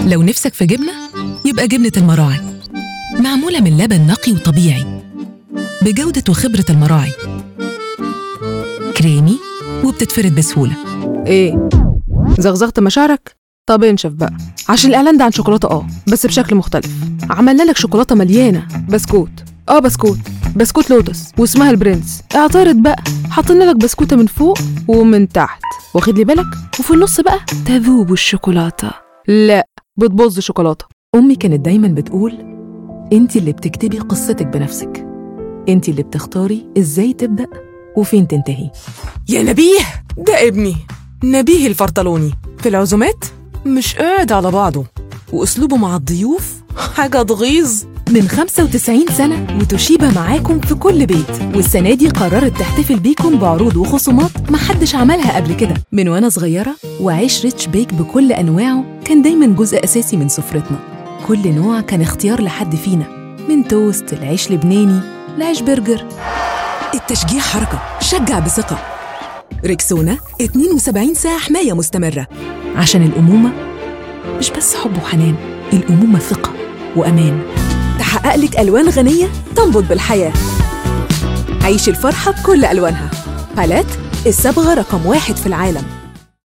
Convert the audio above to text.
لو نفسك في جبنة يبقى جبنة المراعي معمولة من لبن نقي وطبيعي بجودة وخبرة المراعي كريمي وبتتفرد بسهولة ايه زغزغت مشاعرك طب انشف بقى عشان الاعلان ده عن شوكولاته اه بس بشكل مختلف عملنا لك شوكولاته مليانه بسكوت اه بسكوت بسكوت لوتس واسمها البرنس اعترض بقى حاطين لك بسكوته من فوق ومن تحت واخد لي بالك وفي النص بقى تذوب الشوكولاته لا بتبوظ الشوكولاته أمي كانت دايما بتقول أنت اللي بتكتبي قصتك بنفسك أنت اللي بتختاري إزاي تبدأ وفين تنتهي يا نبيه ده ابني نبيه الفرطلوني في العزومات مش قاعد على بعضه وأسلوبه مع الضيوف حاجة تغيظ من 95 سنة وتوشيبا معاكم في كل بيت والسنة دي قررت تحتفل بيكم بعروض وخصومات محدش عملها قبل كده من وأنا صغيرة وعيش ريتش بيك بكل أنواعه كان دايما جزء أساسي من سفرتنا كل نوع كان اختيار لحد فينا من توست العيش لبناني لعيش برجر التشجيع حركة شجع بثقة ريكسونا 72 ساعة حماية مستمرة عشان الأمومة مش بس حب وحنان الأمومة ثقة وأمان تحقق لك ألوان غنية تنبض بالحياة عيش الفرحة بكل ألوانها باليت الصبغة رقم واحد في العالم